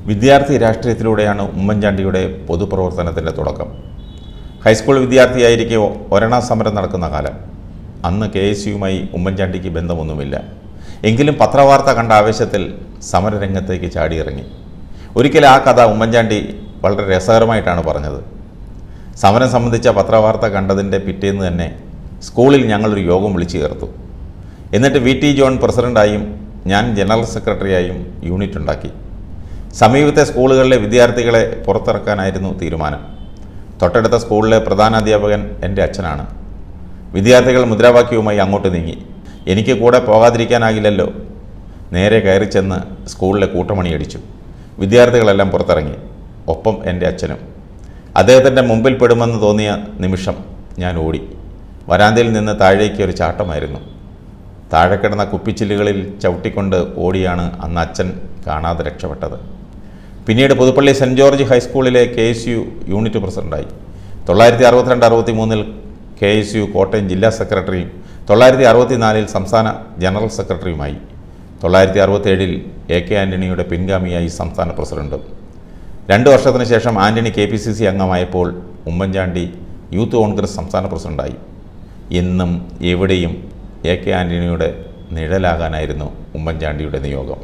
വിദ്യാർത്ഥി രാഷ്ട്രീയത്തിലൂടെയാണ് ഉമ്മൻചാണ്ടിയുടെ പൊതുപ്രവർത്തനത്തിൻ്റെ തുടക്കം ഹൈസ്കൂൾ വിദ്യാർത്ഥിയായിരിക്കെ ഒരണ സമരം നടക്കുന്ന കാലം അന്ന് കെ എസ് യുമായി ഉമ്മൻചാണ്ടിക്ക് ബന്ധമൊന്നുമില്ല എങ്കിലും പത്രവാർത്ത കണ്ട ആവേശത്തിൽ സമരരംഗത്തേക്ക് ചാടിയിറങ്ങി ഒരിക്കൽ ആ കഥ ഉമ്മൻചാണ്ടി വളരെ രസകരമായിട്ടാണ് പറഞ്ഞത് സമരം സംബന്ധിച്ച പത്രവാർത്ത കണ്ടതിൻ്റെ പിറ്റേന്ന് തന്നെ സ്കൂളിൽ ഞങ്ങളൊരു യോഗം വിളിച്ചു ചേർത്തു എന്നിട്ട് വി ടി ജോൺ പ്രസിഡൻ്റായും ഞാൻ ജനറൽ സെക്രട്ടറിയായും യൂണിറ്റ് ഉണ്ടാക്കി സമീപത്തെ സ്കൂളുകളിലെ വിദ്യാർത്ഥികളെ പുറത്തിറക്കാനായിരുന്നു തീരുമാനം തൊട്ടടുത്ത സ്കൂളിലെ പ്രധാനാധ്യാപകൻ എൻ്റെ അച്ഛനാണ് വിദ്യാർത്ഥികൾ മുദ്രാവാക്യവുമായി അങ്ങോട്ട് നീങ്ങി എനിക്ക് കൂടെ പോകാതിരിക്കാനാകില്ലല്ലോ നേരെ കയറി ചെന്ന് സ്കൂളിലെ കൂട്ടമണിയടിച്ചു വിദ്യാർത്ഥികളെല്ലാം പുറത്തിറങ്ങി ഒപ്പം എൻ്റെ അച്ഛനും അദ്ദേഹത്തിൻ്റെ മുമ്പിൽ പെടുമെന്ന് തോന്നിയ നിമിഷം ഞാൻ ഓടി വരാന്തയിൽ നിന്ന് താഴേക്ക് ഒരു ചാട്ടമായിരുന്നു താഴെ കിടന്ന കുപ്പിച്ചില്ലുകളിൽ ചവിട്ടിക്കൊണ്ട് ഓടിയാണ് അന്ന് അച്ഛൻ കാണാതെ രക്ഷപ്പെട്ടത് പിന്നീട് പുതുപ്പള്ളി സെൻറ് ജോർജ് ഹൈസ്കൂളിലെ കെ എസ് യു യൂണിറ്റ് പ്രസിഡൻ്റായി തൊള്ളായിരത്തി അറുപത്തിരണ്ട് അറുപത്തി മൂന്നിൽ കെ എസ് യു കോട്ടയം ജില്ലാ സെക്രട്ടറിയും തൊള്ളായിരത്തി അറുപത്തിനാലിൽ സംസ്ഥാന ജനറൽ സെക്രട്ടറിയുമായി തൊള്ളായിരത്തി അറുപത്തേഴിൽ എ കെ ആൻ്റണിയുടെ പിൻഗാമിയായി സംസ്ഥാന പ്രസിഡന്റും രണ്ട് വർഷത്തിന് ശേഷം Antony K P C C അംഗമായപ്പോൾ Oommen Chandy youth Congress സംസ്ഥാന പ്രസിഡന്റായി എന്നും എവിടെയും എ കെ ആൻ്റണിയുടെ നിഴലാകാനായിരുന്നു ഉമ്മൻചാണ്ടിയുടെ നിയോഗം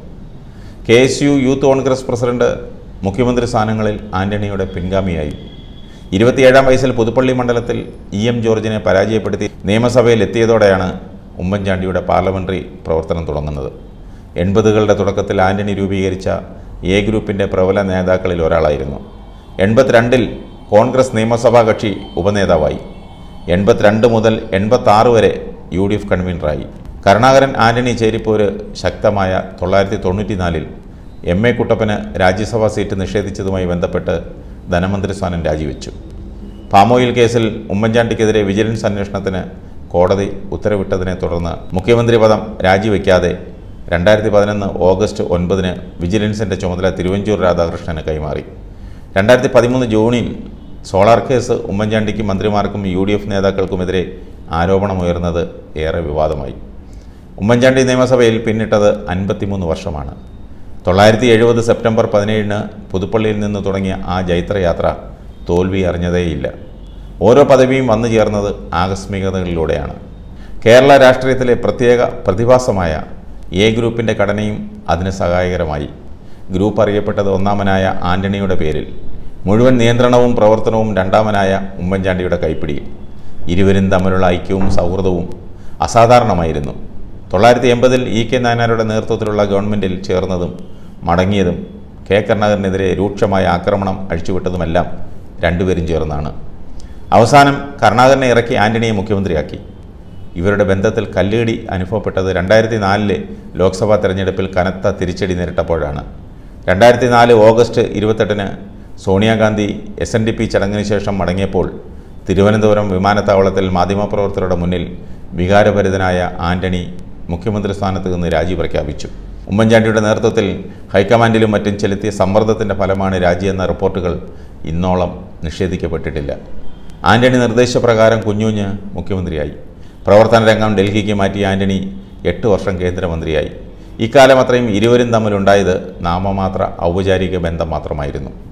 K S U youth Congress president മുഖ്യമന്ത്രി സ്ഥാനങ്ങളിൽ ആൻ്റണിയുടെ പിൻഗാമിയായി ഇരുപത്തിയേഴാം വയസ്സിൽ പുതുപ്പള്ളി മണ്ഡലത്തിൽ ഇ എം ജോർജിനെ പരാജയപ്പെടുത്തി നിയമസഭയിൽ എത്തിയതോടെയാണ് ഉമ്മൻചാണ്ടിയുടെ പാർലമെൻ്ററി പ്രവർത്തനം തുടങ്ങുന്നത് എൺപതുകളുടെ തുടക്കത്തിൽ ആൻ്റണി രൂപീകരിച്ച എ ഗ്രൂപ്പിൻ്റെ പ്രബല നേതാക്കളിൽ ഒരാളായിരുന്നു എൺപത്തിരണ്ടിൽ കോൺഗ്രസ് നിയമസഭാ കക്ഷി ഉപനേതാവായി എൺപത്തിരണ്ട് മുതൽ എൺപത്താറ് വരെ യു ഡി എഫ് കൺവീനറായി കരുണാകരൻ ആന്റണി ചേരിപ്പോര് ശക്തമായ തൊള്ളായിരത്തി തൊണ്ണൂറ്റിനാലിൽ എം എ കുട്ടപ്പന് രാജ്യസഭാ സീറ്റ് നിഷേധിച്ചതുമായി ബന്ധപ്പെട്ട് ധനമന്ത്രി സ്ഥാനം രാജിവെച്ചു പാമോയിൽ കേസിൽ ഉമ്മൻചാണ്ടിക്കെതിരെ വിജിലൻസ് അന്വേഷണത്തിന് കോടതി ഉത്തരവിട്ടതിനെ തുടർന്ന് മുഖ്യമന്ത്രി പദം രാജിവെക്കാതെ രണ്ടായിരത്തി പതിനൊന്ന് ഓഗസ്റ്റ് ഒൻപതിന് വിജിലൻസിൻ്റെ ചുമതല തിരുവഞ്ചൂർ രാധാകൃഷ്ണന് കൈമാറി രണ്ടായിരത്തി പതിമൂന്ന് ജൂണിൽ സോളാർ കേസ് ഉമ്മൻചാണ്ടിക്കും മന്ത്രിമാർക്കും യു ഡി എഫ് നേതാക്കൾക്കുമെതിരെ ആരോപണമുയർന്നത് ഏറെ വിവാദമായി ഉമ്മൻചാണ്ടി നിയമസഭയിൽ പിന്നിട്ടത് അൻപത്തിമൂന്ന് വർഷമാണ് തൊള്ളായിരത്തി എഴുപത് സെപ്റ്റംബർ പതിനേഴിന് പുതുപ്പള്ളിയിൽ നിന്ന് തുടങ്ങിയ ആ ജൈത്രയാത്ര തോൽവി അറിഞ്ഞതേയില്ല ഓരോ പദവിയും വന്നു ചേർന്നത് ആകസ്മികതകളിലൂടെയാണ് കേരള രാഷ്ട്രീയത്തിലെ പ്രത്യേക പ്രതിഭാസമായ എ ഗ്രൂപ്പിൻ്റെ ഘടനയും അതിന് സഹായകരമായി ഗ്രൂപ്പ് അറിയപ്പെട്ടത് ഒന്നാമനായ ആന്റണിയുടെ പേരിൽ മുഴുവൻ നിയന്ത്രണവും പ്രവർത്തനവും രണ്ടാമനായ ഉമ്മൻചാണ്ടിയുടെ കൈപ്പിടിയിൽ ഇരുവരും തമ്മിലുള്ള ഐക്യവും സൗഹൃദവും അസാധാരണമായിരുന്നു തൊള്ളായിരത്തി എൺപതിൽ ഇ കെ നായനാരുടെ നേതൃത്വത്തിലുള്ള ഗവൺമെൻറ്റിൽ ചേർന്നതും മടങ്ങിയതും കെ കരുണാകരനെതിരെ രൂക്ഷമായ ആക്രമണം അഴിച്ചുവിട്ടതുമെല്ലാം രണ്ടുപേരും ചേർന്നാണ് അവസാനം കരുണാകരനെ ഇറക്കി ആന്റണിയെ മുഖ്യമന്ത്രിയാക്കി ഇവരുടെ ബന്ധത്തിൽ കല്ലുകടി അനുഭവപ്പെട്ടത് രണ്ടായിരത്തി നാലിലെ ലോക്സഭാ തെരഞ്ഞെടുപ്പിൽ കനത്ത തിരിച്ചടി നേരിട്ടപ്പോഴാണ് രണ്ടായിരത്തി നാല് August ഇരുപത്തെട്ടിന് Sonia Gandhi S N D P ചടങ്ങിന് ശേഷം മടങ്ങിയപ്പോൾ തിരുവനന്തപുരം വിമാനത്താവളത്തിൽ മാധ്യമപ്രവർത്തകരുടെ മുന്നിൽ വികാരഭരിതനായ ആന്റണി മുഖ്യമന്ത്രി സ്ഥാനത്ത് നിന്ന് രാജി പ്രഖ്യാപിച്ചു ഉമ്മൻചാണ്ടിയുടെ നേതൃത്വത്തിൽ ഹൈക്കമാൻഡിലും മറ്റും ചെലുത്തിയ സമ്മർദ്ദത്തിൻ്റെ ഫലമാണ് രാജിയെന്ന റിപ്പോർട്ടുകൾ ഇന്നോളം നിഷേധിക്കപ്പെട്ടിട്ടില്ല ആന്റണി നിർദ്ദേശപ്രകാരം കുഞ്ഞുഞ്ഞ് മുഖ്യമന്ത്രിയായി പ്രവർത്തന രംഗം ഡൽഹിക്ക് മാറ്റിയ ആന്റണി എട്ട് വർഷം കേന്ദ്രമന്ത്രിയായി ഇക്കാലം അത്രയും ഇരുവരും തമ്മിലുണ്ടായത് നാമമാത്ര ഔപചാരിക ബന്ധം മാത്രമായിരുന്നു